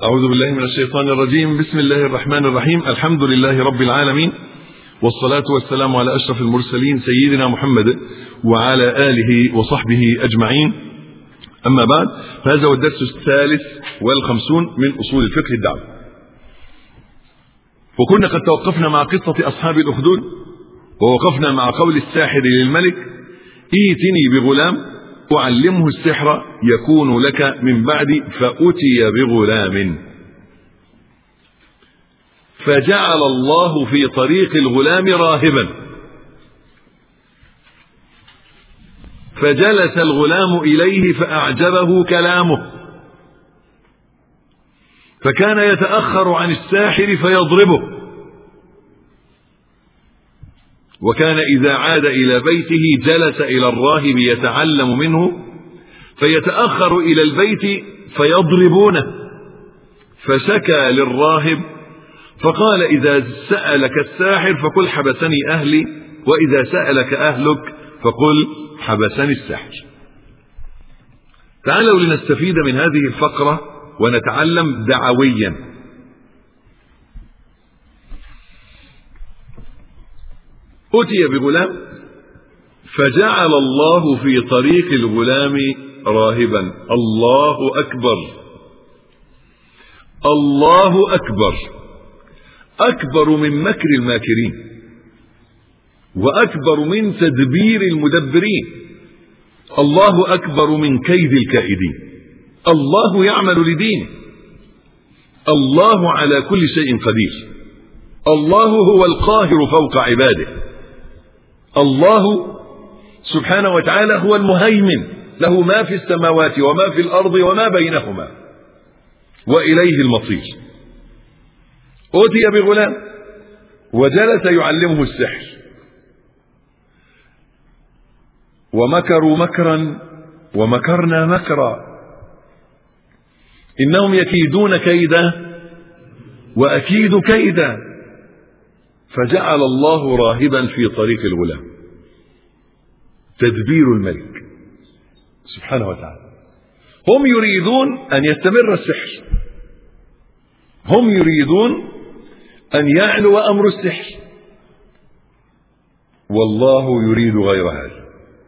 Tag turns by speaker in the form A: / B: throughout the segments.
A: أعوذ بالله من الشيطان الرجيم بسم الله الرحمن الرحيم الحمد لله رب العالمين والصلاة والسلام على أشرف المرسلين سيدنا محمد وعلى آله وصحبه أجمعين أما بعد فهذا هو الدرس الثالث والخمسون من أصول الفقه الدعوة وكنا قد توقفنا مع قصة أصحاب الأخدود ووقفنا مع قول الساحر للملك ائتني بغلام أعلمه السحر يكون لك من بعد فأتي بغلام فجعل الله في طريق الغلام راهبا فجلس الغلام إليه فأعجبه كلامه فكان يتأخر عن الساحر فيضربه وكان إذا عاد إلى بيته جلس إلى الراهب يتعلم منه فيتأخر إلى البيت فيضربونه فشكى للراهب فقال إذا سألك الساحر فقل حبسني أهلي وإذا سألك أهلك فقل حبسني الساحر تعالوا لنستفيد من هذه الفقرة ونتعلم دعويا أتي بغلام فجعل الله في طريق الغلام راهبا الله أكبر الله أكبر أكبر من مكر الماكرين وأكبر من تدبير المدبرين الله أكبر من كيد الكائدين الله يعمل لدينه الله على كل شيء قدير الله هو القاهر فوق عباده الله سبحانه وتعالى هو المهيمن له ما في السماوات وما في الأرض وما بينهما وإليه المصير أوتي بغلام وجلس يعلمه السحر ومكروا مكرا ومكرنا مكرا إنهم يكيدون كيدا وأكيد كيدا فجعل الله راهبا في طريق الغلام تدبير الملك سبحانه وتعالى هم يريدون أن يستمر السحر هم يريدون أن يعلو أمر السحر والله يريد غير هذا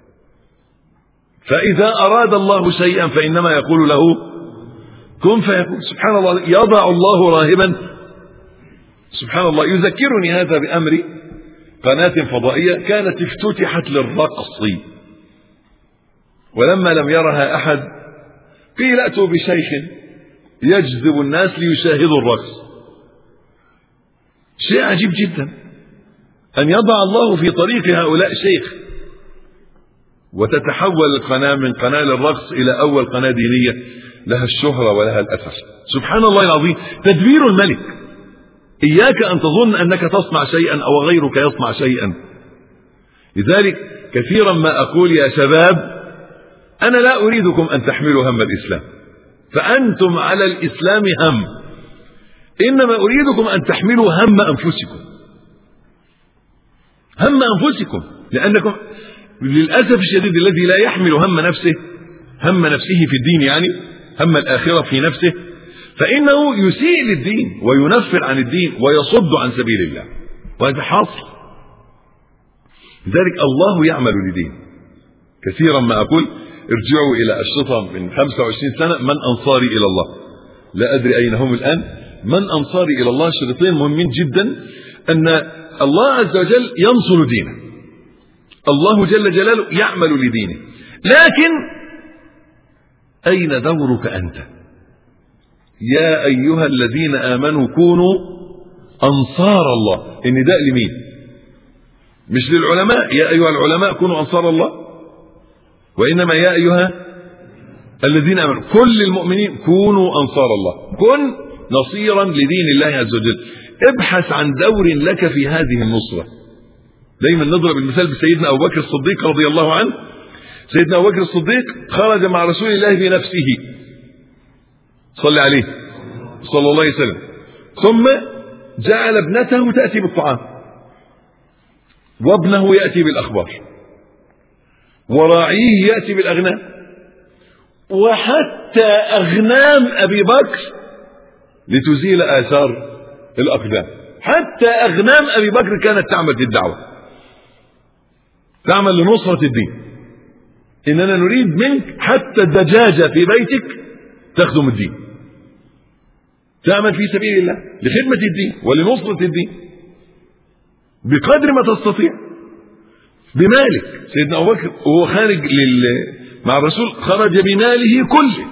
A: فإذا أراد الله شيئا فإنما يقول له كن فيكون سبحان الله يضع الله راهبا سبحان الله يذكرني هذا بأمر قناة فضائية كانت افتتحت للرقص ولما لم يرها أحد قيل أتوا بشيخ يجذب الناس ليشاهدوا الرقص شيء عجيب جدا أن يضع الله في طريق هؤلاء شيخ وتتحول القناة من قناة للرقص إلى أول قناة دينية لها الشهرة ولها الأثر سبحان الله العظيم تدبير الملك إياك أن تظن أنك تصنع شيئا أو غيرك يصنع شيئا لذلك كثيرا ما أقول يا شباب أنا لا أريدكم أن تحملوا هم الإسلام فأنتم على الإسلام هم إنما أريدكم أن تحملوا هم أنفسكم هم أنفسكم لأنكم للأسف الشديد الذي لا يحمل هم نفسه هم نفسه في الدين يعني هم الآخرة في نفسه فإنه يسيء للدين وينفر عن الدين ويصد عن سبيل الله وهذا حاصل لذلك الله يعمل لدين كثيرا ما أقول ارجعوا إلى أشرطة من 25 سنة من أنصاري إلى الله لا أدري أين هم الآن من أنصاري إلى الله شريطين مهمين جدا أن الله عز وجل ينصر دينه الله جل جلاله يعمل لدينه لكن أين دورك أنت يا أيها الذين آمنوا كونوا أنصار الله النداء لمين مش للعلماء يا أيها العلماء كونوا أنصار الله وإنما يا أيها الذين آمنوا كل المؤمنين كونوا أنصار الله كن نصيرا لدين الله عز وجل ابحث عن دور لك في هذه النصرة دايما نضرب المثال بسيدنا أبو بكر الصديق رضي الله عنه سيدنا أبو بكر الصديق خرج مع رسول الله بنفسه صلى عليه صلى الله عليه وسلم ثم جعل ابنته تأتي بالطعام وابنه يأتي بالأخبار وراعيه يأتي بالأغنام وحتى أغنام أبي بكر لتزيل آثار الأقدام حتى أغنام أبي بكر كانت تعمل في الدعوة تعمل لنصرة الدين إننا نريد منك حتى الدجاجة في بيتك تخدم الدين تعمل في سبيل الله لخدمة الدين ولنصرة الدين بقدر ما تستطيع بمالك سيدنا أبو بكر وهو خارج لل مع الرسول خرج بماله كله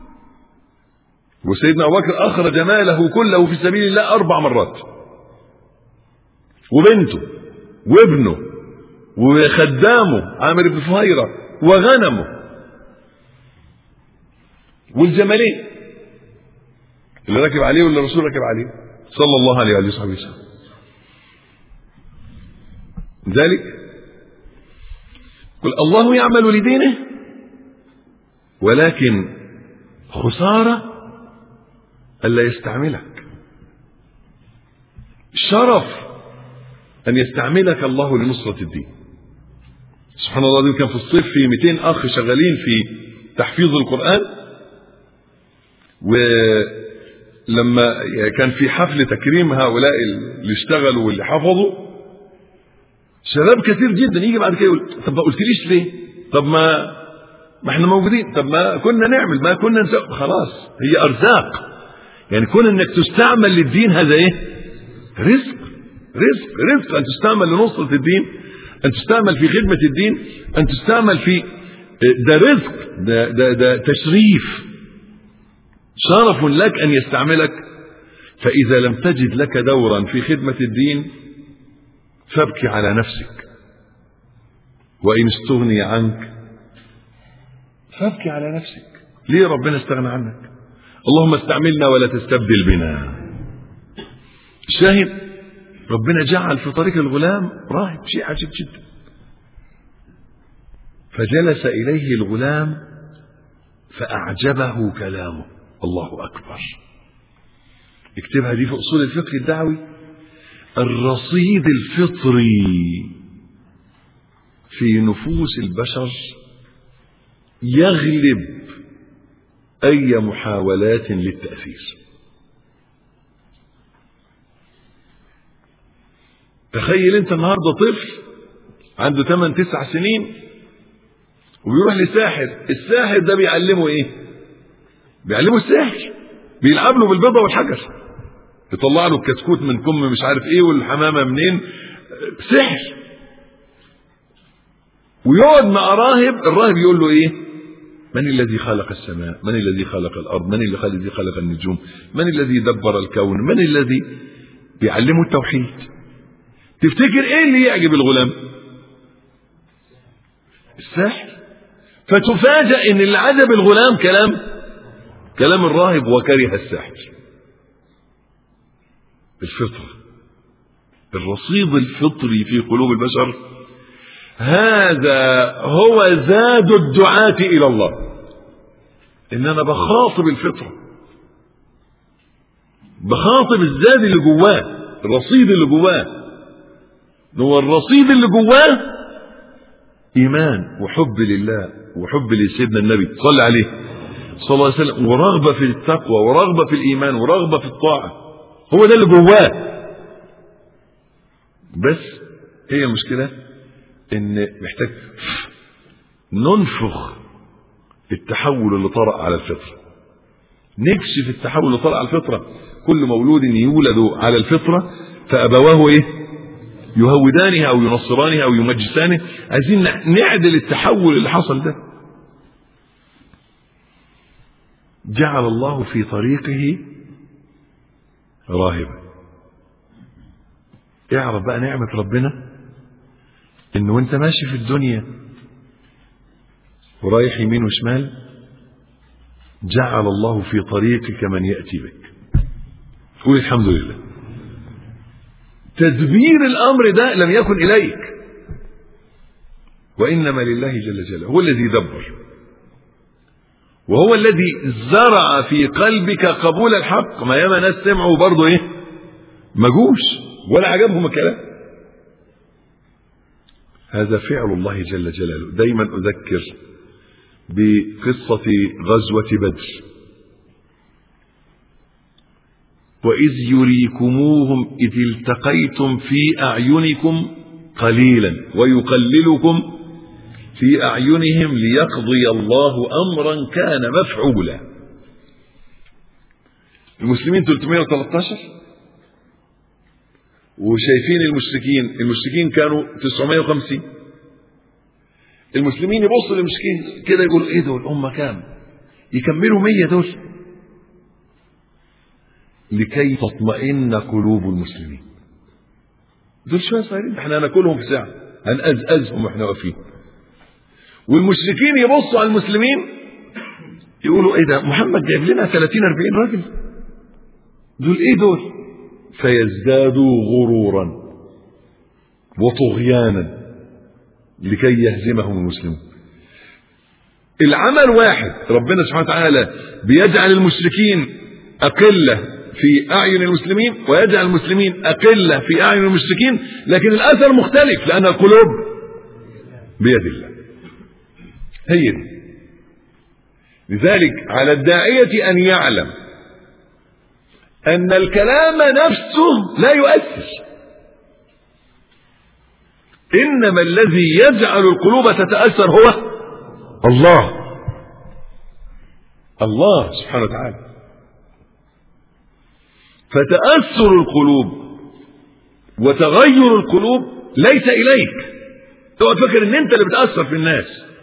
A: وسيدنا أبو بكر أخرج ماله كله في سبيل الله أربع مرات وبنته وابنه وخدامه عامر بن فهيرة وغنمه والجمالين اللي راكب عليه واللي الرسول راكب عليه صلى الله عليه وآله وصحبه وسلم ذلك قل الله يعمل لدينه ولكن خسارة ألا يستعملك شرف أن يستعملك الله لنصرة الدين سبحان الله العظيم كان في الصيف في 200 أخ شغالين في تحفيظ القرآن ولما كان في حفل تكريم هؤلاء اللي اشتغلوا واللي حفظوا شباب كثير جدا يجي بعد كده يقول طب ما قلتليش ليه؟ طب ما ما احنا موجودين طب ما كنا نعمل ما كنا نسوي خلاص هي ارزاق يعني كون انك تستعمل للدين هذا ايه؟ رزق رزق رزق ان تستعمل لنصرة الدين ان تستعمل في خدمة الدين ان تستعمل في ده رزق ده ده ده تشريف شرف لك ان يستعملك فاذا لم تجد لك دورا في خدمة الدين فابكي على نفسك وان استغني عنك فابكي على نفسك ليه ربنا استغنى عنك اللهم استعملنا ولا تستبدل بنا شاهد ربنا جعل في طريق الغلام راهب شيء عجيب جدا فجلس إليه الغلام فأعجبه كلامه الله أكبر اكتبها دي في أصول الفقه الدعوي الرصيد الفطري في نفوس البشر يغلب أي محاولات للتأثير تخيل انت النهاردة طفل عنده 8 9 سنين وبيروح لساحر الساحر ده بيعلمه ايه بيعلمه السحر بيلعب له بالبيضة والحجر يطلع له الكتكوت من كم مش عارف ايه والحمامة منين سحر ويقعد مع راهب الراهب يقول له ايه من الذي خلق السماء من الذي خلق الارض من الذي خلق النجوم من الذي دبر الكون من الذي بيعلمه التوحيد تفتكر ايه اللي يعجب الغلام السحر فتفاجأ ان اللي عجب الغلام كلام كلام الراهب وكره السحر الفطرة الرصيد الفطري في قلوب البشر هذا هو زاد الدعاة إلى الله إن أنا بخاطب الفطرة بخاطب الزاد اللي جواه الرصيد اللي جواه هو الرصيد اللي جواه إيمان وحب لله وحب لسيدنا النبي صلى عليه صلى الله عليه وسلم ورغبة في التقوى ورغبة في الإيمان ورغبة في الطاعة هو ده اللي جواه بس هي المشكلة ان محتاج ننفخ التحول اللي طرأ على الفطرة نكشف التحول اللي طرأ على الفطرة كل مولود يولد على الفطرة فأبواه ايه يهودانه او ينصرانه او يمجسانه عايزين نعدل التحول اللي حصل ده جعل الله في طريقه راهبا اعرف بقى نعمة ربنا ان وانت ماشي في الدنيا ورايح يمين وشمال جعل الله في طريقك من يأتي بك قول الحمد لله تدبير الامر ده لم يكن اليك وانما لله جل جلاله هو الذي دبر وهو الذي زرع في قلبك قبول الحق ما ياما ناس سمعوا برضه ايه ما جوش ولا عجبهم الكلام هذا فعل الله جل جلاله دايما اذكر بقصه غزوه بدر وإذ يريكموهم إذ التقيتم في أعينكم قليلا ويقللكم في أعينهم ليقضي الله أمرا كان مفعولا المسلمين 313 وشايفين المشركين المشركين كانوا 950 المسلمين يبصوا للمشركين كده يقولوا ايه دول هم كام يكملوا 100 دول لكي تطمئن قلوب المسلمين دول شويه صغيرين احنا هناكلهم في ساعه هنأزأزهم واحنا واقفين والمشركين يبصوا على المسلمين يقولوا ايه ده محمد جايب لنا 30 40 راجل دول ايه دول فيزدادوا غرورا وطغيانا لكي يهزمهم المسلمون العمل واحد ربنا سبحانه وتعالى بيجعل المشركين أقلة في أعين المسلمين ويجعل المسلمين أقلة في أعين المشركين لكن الأثر مختلف لأن القلوب بيد الله هي دي لذلك على الداعية أن يعلم أن الكلام نفسه لا يؤثر إنما الذي يجعل القلوب تتأثر هو الله الله سبحانه وتعالى فتأثر القلوب وتغير القلوب ليس إليك اوعى تفكر ان انت اللي بتأثر في الناس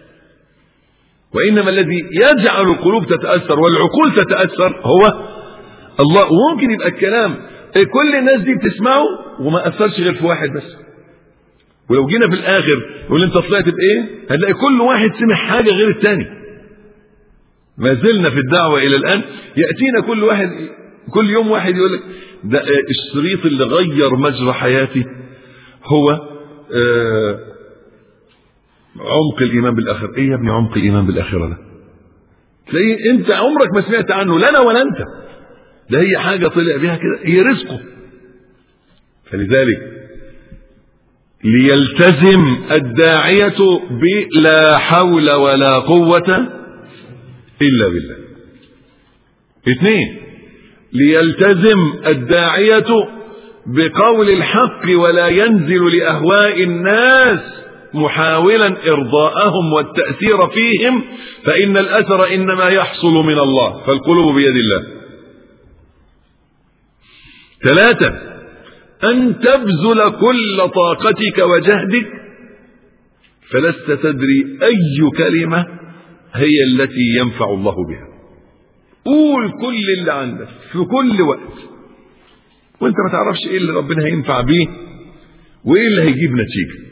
A: وإنما الذي يجعل القلوب تتأثر والعقول تتأثر هو الله وممكن يبقى الكلام كل الناس دي بتسمعه وما أثرش غير في واحد بس ولو جينا في الآخر نقول أنت طلعت بإيه هنلاقي كل واحد سمع حاجة غير الثاني ما زلنا في الدعوة إلى الآن يأتينا كل واحد كل يوم واحد يقول لك ده الشريط اللي غير مجرى حياتي هو آه عمق الإيمان بالآخرة إيه يا ابني عمق الإيمان بالآخرة ده تلاقيه أنت عمرك ما سمعت عنه لا أنا ولا أنت ده هي حاجة طلع بها كده هي رزقه فلذلك ليلتزم الداعية بلا حول ولا قوة إلا بالله اثنين ليلتزم الداعية بقول الحق ولا ينزل لأهواء الناس محاولا إرضاءهم والتأثير فيهم فإن الأثر إنما يحصل من الله فالقلوب بيد الله ثلاثة أن تبذل كل طاقتك وجهدك فلست تدري أي كلمة هي التي ينفع الله بها قول كل اللي عندك في كل وقت وانت ما تعرفش ايه اللي ربنا هينفع بيه وايه اللي هيجيب نتيجه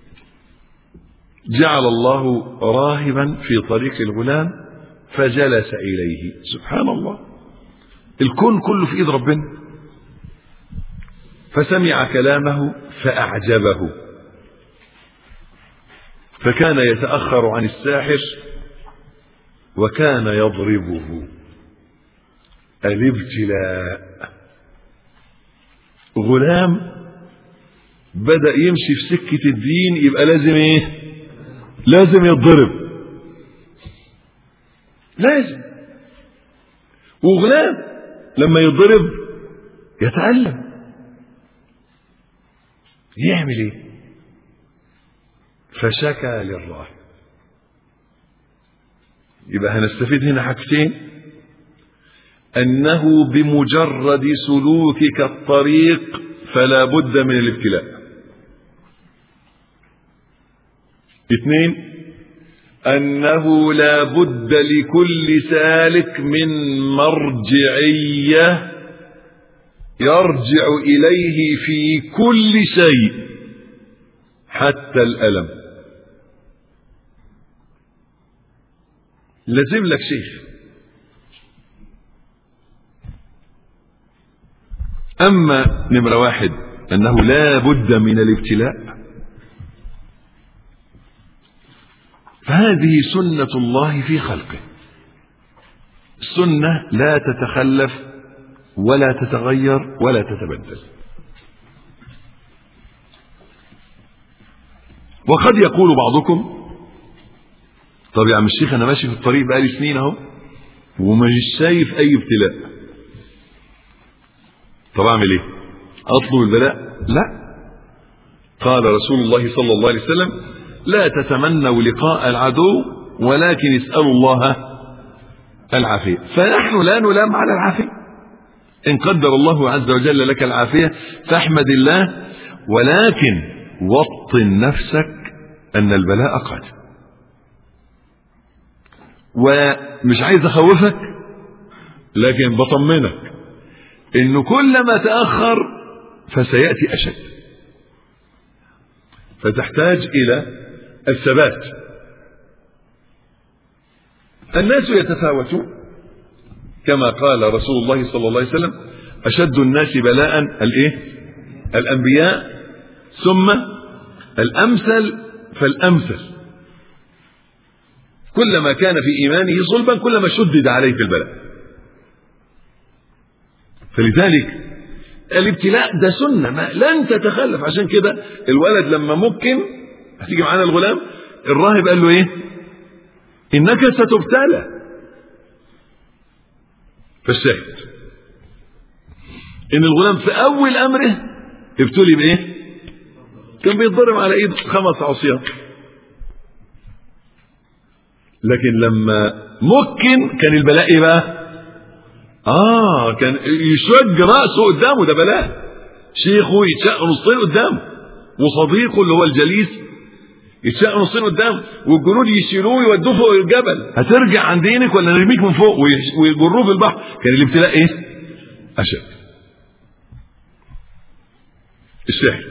A: جعل الله راهبا في طريق الغلام فجلس اليه سبحان الله الكون كله في ايد ربنا فسمع كلامه فاعجبه فكان يتاخر عن الساحر وكان يضربه الابتلاء غلام بدأ يمشي في سكة الدين يبقى لازم ايه لازم يتضرب لازم وغلام لما يتضرب يتعلم يعمل ايه فشكى للراهب يبقى هنستفيد هنا حاجتين أنه بمجرد سلوكك الطريق فلا بد من الابتلاء اثنين أنه لا بد لكل سالك من مرجعية يرجع إليه في كل شيء حتى الألم لازم لك شيخ أما نمرة واحد أنه لا بد من الابتلاء فهذه سنة الله في خلقه السنة لا تتخلف ولا تتغير ولا تتبدل وقد يقول بعضكم طب يا عم الشيخ انا ماشي في الطريق بقالي سنين اهو ومش شايف اي ابتلاء طب اعمل ايه اطلب البلاء لا قال رسول الله صلى الله عليه وسلم لا تتمنوا لقاء العدو ولكن اسالوا الله العافيه فنحن لا نلام على العافيه ان قدر الله عز وجل لك العافيه فاحمد الله ولكن وطن نفسك ان البلاء قادم ومش عايز اخوفك لكن بطمنك انه كلما تاخر فسياتي اشد فتحتاج الى الثبات الناس يتفاوتون كما قال رسول الله صلى الله عليه وسلم اشد الناس بلاء الايه الانبياء ثم الامثل فالامثل كلما كان في ايمانه صلبا كلما شدد عليه في البلاء فلذلك الابتلاء ده سنة ما لن تتخلف عشان كده الولد لما ممكن هتيجي معانا الغلام الراهب قال له ايه انك ستبتلى فالشاهد ان الغلام في اول امره ابتلي بايه كان بيتضرب على ايده خمس عصيان لكن لما مكن كان البلاء ايه بقى اه كان يشج راسه قدامه ده بلاء شيخه يتشق نصين قدامه وصديقه اللي هو الجليس يتشق نصين قدامه والجنود يشيلوه يودوه فوق الجبل هترجع عن دينك ولا نرميك من فوق ويجروه في البحر كان الابتلاء ايه اشد الشاهد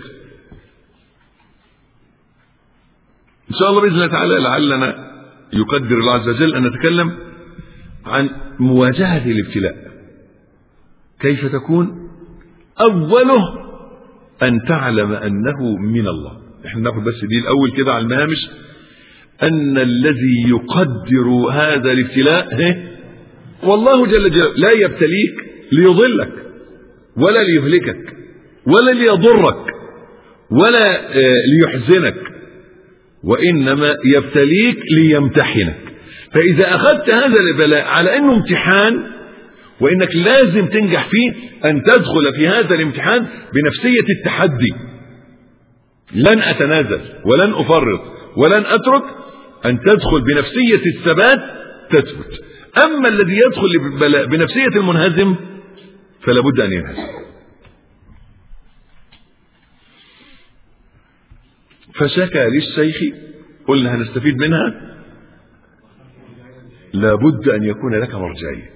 A: ان شاء الله باذن الله تعالى لعلنا يقدر الله عز وجل ان نتكلم عن مواجهه الابتلاء كيف تكون اوله ان تعلم انه من الله احنا ناخد بس دي الاول كده على المهامش ان الذي يقدر هذا الابتلاء هي والله جل جلاله لا يبتليك ليضلك ولا ليهلكك ولا ليضرك ولا ليحزنك وانما يبتليك ليمتحنك فاذا اخذت هذا البلاء على انه امتحان وانك لازم تنجح فيه ان تدخل في هذا الامتحان بنفسيه التحدي لن اتنازل ولن افرط ولن اترك ان تدخل بنفسيه الثبات تثبت اما الذي يدخل بالبلاء بنفسيه المنهزم فلا بد ان ينهزم فشكى للشيخ قلنا هنستفيد منها لابد ان يكون لك مرجعيه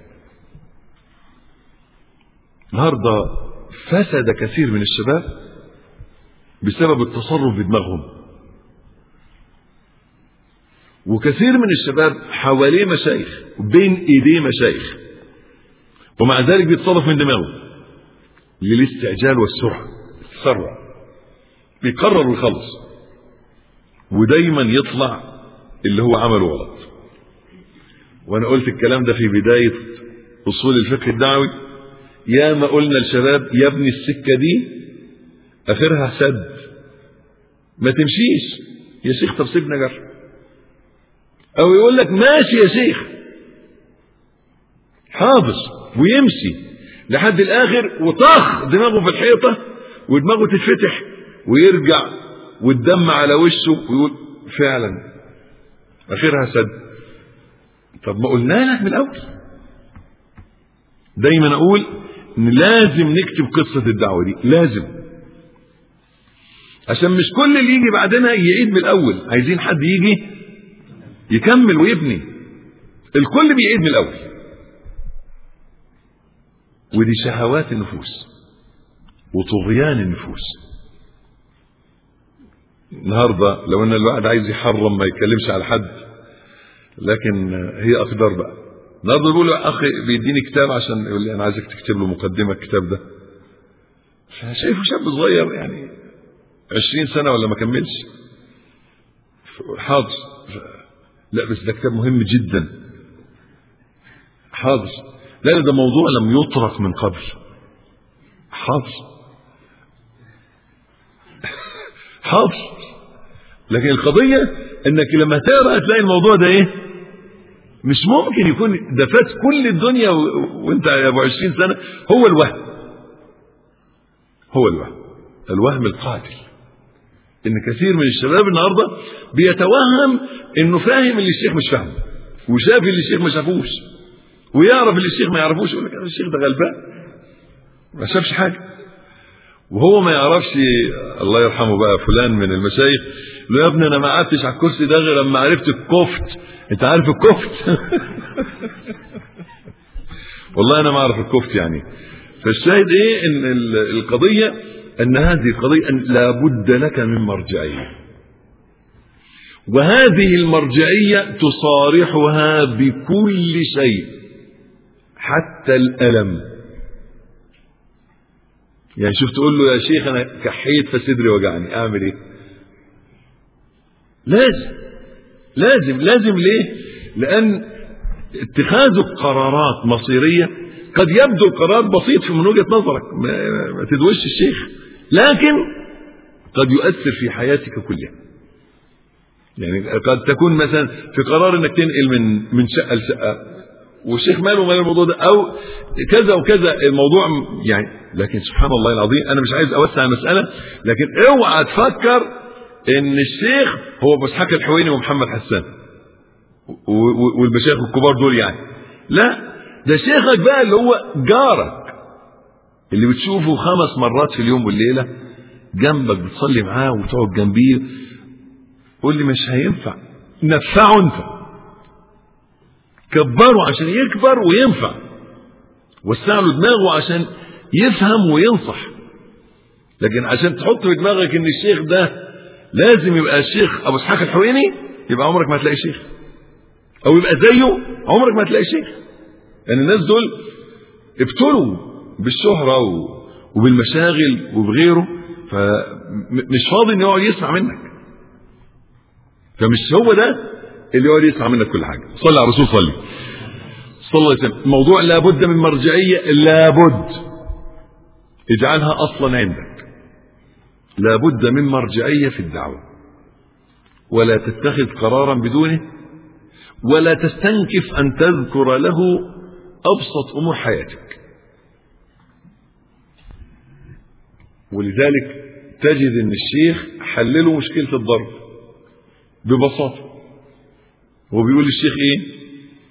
A: النهارده فسد كثير من الشباب بسبب التصرف بدماغهم وكثير من الشباب حواليه مشايخ وبين ايديه مشايخ ومع ذلك بيتصرف من دماغه للاستعجال والسرعه التسرع بيقرر ويخلص ودايما يطلع اللي هو عمله غلط وانا قلت الكلام ده في بدايه اصول الفقه الدعوي يا ما قلنا للشباب يا ابني السكه دي اخرها سد ما تمشيش يا شيخ طب سيبنا جر او يقول لك ماشي يا شيخ حاضر ويمشي لحد الاخر وطخ دماغه في الحيطه ودماغه تتفتح ويرجع والدم على وشه ويقول فعلا اخرها سد طب ما قلنا لك من الاول دايما اقول ان لازم نكتب قصه الدعوه دي لازم عشان مش كل اللي يجي بعدنا يعيد من الاول عايزين حد يجي يكمل ويبني الكل بيعيد من الاول ودي شهوات النفوس وطغيان النفوس النهارده لو ان الواحد عايز يحرم ما يتكلمش على حد لكن هي اقدار بقى النهارده بيقول اخي بيديني كتاب عشان يقول لي انا عايزك تكتب له مقدمه الكتاب ده فشايفه شاب صغير يعني عشرين سنة ولا ما كملش حاضر لا بس ده كتاب مهم جدا حاضر لا ده موضوع لم يطرق من قبل حاضر حاضر لكن القضية انك لما تقرا تلاقي الموضوع ده ايه مش ممكن يكون ده فات كل الدنيا و... وانت يا ابو 20 سنة هو الوهم هو الوهم الوهم القاتل ان كثير من الشباب النهارده بيتوهم انه فاهم اللي الشيخ مش فاهمه وشاف اللي الشيخ ما شافوش ويعرف اللي الشيخ ما يعرفوش يقول لك الشيخ ده غلبان ما شافش حاجه وهو ما يعرفش الله يرحمه بقى فلان من المشايخ له يا ابني انا ما قعدتش على الكرسي ده غير لما عرفت الكفت انت عارف الكفت والله انا ما اعرف الكفت يعني فالشاهد ايه ان القضيه ان هذه القضيه أن لابد لك من مرجعيه وهذه المرجعيه تصارحها بكل شيء حتى الالم يعني شوف تقول له يا شيخ انا كحيت فصدري وجعني اعمل ايه لازم لازم لازم ليه لان اتخاذ قرارات مصيريه قد يبدو القرار بسيط من وجهه نظرك ما, ما تدوش الشيخ لكن قد يؤثر في حياتك كلها يعني قد تكون مثلا في قرار انك تنقل من من شقه لشقه والشيخ ماله مال الموضوع ده او كذا وكذا الموضوع يعني لكن سبحان الله العظيم انا مش عايز اوسع المساله لكن اوعى تفكر ان الشيخ هو ابو اسحاق الحويني ومحمد حسان والمشايخ الكبار دول يعني لا ده شيخك بقى اللي هو جارك اللي بتشوفه خمس مرات في اليوم والليله جنبك بتصلي معاه وتقعد جنبيه قول لي مش هينفع نفعه انت كبره عشان يكبر وينفع وسع له دماغه عشان يفهم وينصح لكن عشان تحط في دماغك ان الشيخ ده لازم يبقى الشيخ ابو اسحاق الحويني يبقى عمرك ما هتلاقي شيخ او يبقى زيه عمرك ما هتلاقي شيخ لان يعني الناس دول ابتلوا بالشهره وبالمشاغل وبغيره فمش فاضي ان يقعد يسمع منك فمش هو ده اللي يقعد يسمع منك كل حاجه صلى على الرسول صلي صلى الله عليه وسلم الموضوع لابد من مرجعيه لابد اجعلها اصلا عندك لابد من مرجعيه في الدعوه ولا تتخذ قرارا بدونه ولا تستنكف ان تذكر له ابسط امور حياتك ولذلك تجد ان الشيخ حلله مشكله الضرب ببساطه هو بيقول للشيخ ايه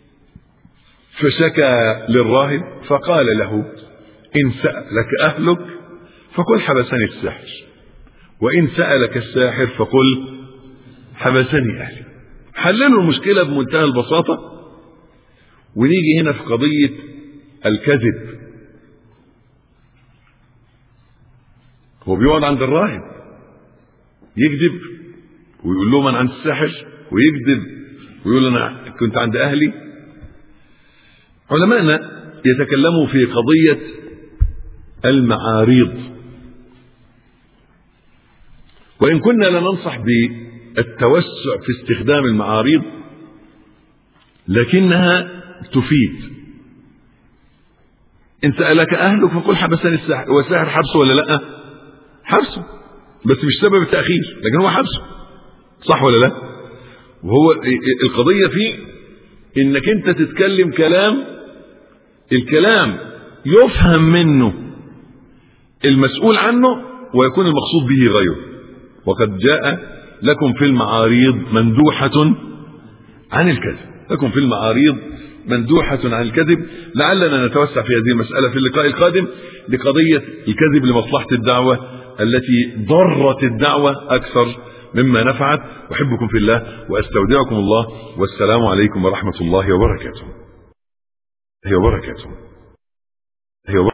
A: فشكى للراهب فقال له ان سالك اهلك فقل حبسني الساحر وان سالك الساحر فقل حبسني اهلي حللوا المشكله بمنتهى البساطه ونيجي هنا في قضيه الكذب هو بيقعد عند الراهب يكذب ويقول لهم انا عند الساحر ويكذب ويقول انا كنت عند اهلي علماءنا يتكلموا في قضيه المعاريض وان كنا لننصح بالتوسع في استخدام المعاريض لكنها تفيد ان سالك اهلك فقل حبسني الساحر هو الساحر حبسه ولا لا حبسه بس مش سبب التاخير لكن هو حبسه صح ولا لا وهو القضيه فيه انك انت تتكلم كلام الكلام يفهم منه المسؤول عنه ويكون المقصود به غيره وقد جاء لكم في المعاريض مندوحة عن الكذب لكم في المعاريض مندوحة عن الكذب لعلنا نتوسع في هذه المسألة في اللقاء القادم لقضية الكذب لمصلحة الدعوة التي ضرت الدعوة أكثر مما نفعت أحبكم في الله وأستودعكم الله والسلام عليكم ورحمة الله وبركاته وبركاته